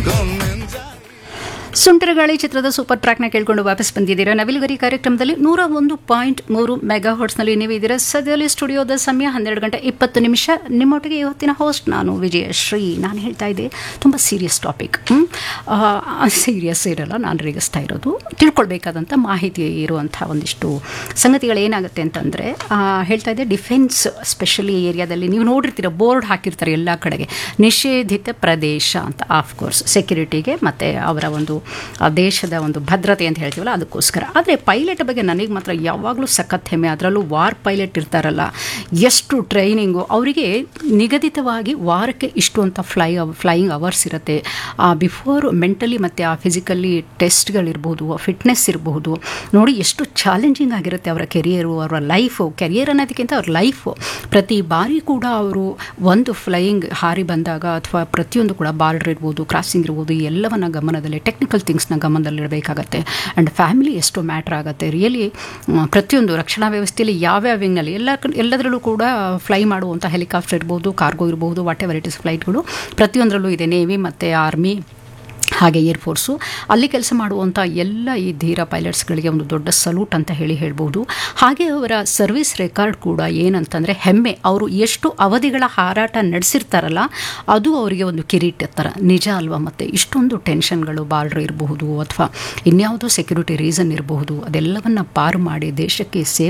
ಸುಂಟರಗಾಳಿ ಚಿತ್ರದ ಸೂಪರ್ ಟ್ರ್ಯಾಕ್ನ ಕೇಳ್ಕೊಂಡು ವಾಪಸ್ ಬಂದಿದ್ದೀರಾ ನವಿಲುಗರಿ ಕಾರ್ಯಕ್ರಮದಲ್ಲಿ ನೂರ ಒಂದು ಪಾಯಿಂಟ್ ಮೂರು ಮೆಗಾ ಹಾಟ್ಸ್ನಲ್ಲಿ ನೀವು ಇದ್ದೀರಾ ಸದ್ಯದಲ್ಲಿ ಸ್ಟುಡಿಯೋದ ಸಮಯ ಹನ್ನೆರಡು ಗಂಟೆ ಇಪ್ಪತ್ತು ನಿಮಿಷ ನಿಮ್ಮೊಟ್ಟಿಗೆ ಇವತ್ತಿನ ಹೋಸ್ಟ್ ನಾನು ವಿಜಯಶ್ರೀ ನಾನು ಹೇಳ್ತಾ ಇದ್ದೆ ತುಂಬ ಸೀರಿಯಸ್ ಟಾಪಿಕ್ ಸೀರಿಯಸ್ ಇರಲ್ಲ ನಾನು ರೇಗಿಸ್ತಾ ಇರೋದು ತಿಳ್ಕೊಳ್ಬೇಕಾದಂಥ ಮಾಹಿತಿ ಇರುವಂಥ ಒಂದಿಷ್ಟು ಸಂಗತಿಗಳು ಏನಾಗುತ್ತೆ ಅಂತಂದರೆ ಹೇಳ್ತಾ ಇದ್ದೆ ಡಿಫೆನ್ಸ್ ಸ್ಪೆಷಲಿ ಏರಿಯಾದಲ್ಲಿ ನೀವು ನೋಡಿರ್ತೀರ ಬೋರ್ಡ್ ಹಾಕಿರ್ತಾರೆ ಎಲ್ಲ ಕಡೆಗೆ ನಿಷೇಧಿತ ಪ್ರದೇಶ ಅಂತ ಆಫ್ಕೋರ್ಸ್ ಸೆಕ್ಯೂರಿಟಿಗೆ ಮತ್ತು ಅವರ ಒಂದು ಆ ದೇಶದ ಒಂದು ಭದ್ರತೆ ಅಂತ ಹೇಳ್ತೀವಲ್ಲ ಅದಕ್ಕೋಸ್ಕರ ಆದರೆ ಪೈಲಟ್ ಬಗ್ಗೆ ನನಗೆ ಮಾತ್ರ ಯಾವಾಗಲೂ ಸಖತ್ ಹೆಮ್ಮೆ ಅದರಲ್ಲೂ ವಾರ್ ಪೈಲಟ್ ಇರ್ತಾರಲ್ಲ ಎಷ್ಟು ಟ್ರೈನಿಂಗು ಅವರಿಗೆ ನಿಗದಿತವಾಗಿ ವಾರಕ್ಕೆ ಇಷ್ಟು ಅಂತ ಫ್ಲೈ ಫ್ಲೈಯಿಂಗ್ ಅವರ್ಸ್ ಇರುತ್ತೆ ಬಿಫೋರ್ ಮೆಂಟಲಿ ಮತ್ತು ಆ ಫಿಸಿಕಲಿ ಟೆಸ್ಟ್ಗಳಿರ್ಬೋದು ಫಿಟ್ನೆಸ್ ಇರಬಹುದು ನೋಡಿ ಎಷ್ಟು ಚಾಲೆಂಜಿಂಗ್ ಆಗಿರುತ್ತೆ ಅವರ ಕೆರಿಯರು ಅವರ ಲೈಫು ಕೆರಿಯರ್ ಅನ್ನೋದಕ್ಕಿಂತ ಅವ್ರ ಲೈಫು ಪ್ರತಿ ಬಾರಿ ಕೂಡ ಅವರು ಒಂದು ಫ್ಲೈಯಿಂಗ್ ಹಾರಿ ಬಂದಾಗ ಅಥವಾ ಪ್ರತಿಯೊಂದು ಕೂಡ ಬಾರ್ಡರ್ ಇರ್ಬೋದು ಕ್ರಾಸಿಂಗ್ ಇರ್ಬೋದು ಈ ಎಲ್ಲವನ್ನ ಗಮನದಲ್ಲಿ ಟೆಕ್ನಿಕಲ್ ಥಿಂಗ್ಸ್ನ ಗಮನದಲ್ಲಿಡಬೇಕಾಗತ್ತೆ ಆ್ಯಂಡ್ ಫ್ಯಾಮಿಲಿ ಎಷ್ಟು ಮ್ಯಾಟ್ರ್ ಆಗುತ್ತೆ ರಿಯಲಿ ಪ್ರತಿಯೊಂದು ರಕ್ಷಣಾ ವ್ಯವಸ್ಥೆಯಲ್ಲಿ ಯಾವ್ಯಾವ ವಿಂಗ್ನಲ್ಲಿ ಎಲ್ಲ ಎಲ್ಲದರಲ್ಲೂ ಕೂಡ ಫ್ಲೈ ಮಾಡುವಂಥ ಹೆಲಿಕಾಪ್ಟರ್ ಇರ್ಬೋದು ಕಾರ್ಗೋ ಇರ್ಬೋದು ವಾಟ್ ಎವರ್ ಇಟ್ ಇಸ್ ಫ್ಲೈಟ್ಗಳು ಪ್ರತಿಯೊಂದರಲ್ಲೂ ಇದೆ ನೇವಿ ಮತ್ತು ಆರ್ಮಿ ಹಾಗೆ ಏರ್ಫೋರ್ಸು ಅಲ್ಲಿ ಕೆಲಸ ಮಾಡುವಂಥ ಎಲ್ಲ ಈ ಧೀರ ಪೈಲಟ್ಸ್ಗಳಿಗೆ ಒಂದು ದೊಡ್ಡ ಸಲ್ಯೂಟ್ ಅಂತ ಹೇಳಿ ಹೇಳ್ಬೋದು ಹಾಗೆ ಅವರ ಸರ್ವಿಸ್ ರೆಕಾರ್ಡ್ ಕೂಡ ಏನಂತಂದರೆ ಹೆಮ್ಮೆ ಅವರು ಎಷ್ಟು ಅವಧಿಗಳ ಹಾರಾಟ ನಡೆಸಿರ್ತಾರಲ್ಲ ಅದು ಅವರಿಗೆ ಒಂದು ಕಿರೀಟ ಥರ ನಿಜ ಅಲ್ವಾ ಮತ್ತು ಇಷ್ಟೊಂದು ಟೆನ್ಷನ್ಗಳು ಬಾರ್ಡ್ರ್ ಇರಬಹುದು ಅಥವಾ ಇನ್ಯಾವುದೋ ಸೆಕ್ಯೂರಿಟಿ ರೀಸನ್ ಇರಬಹುದು ಅದೆಲ್ಲವನ್ನು ಪಾರು ಮಾಡಿ ದೇಶಕ್ಕೆ ಸೇವೆ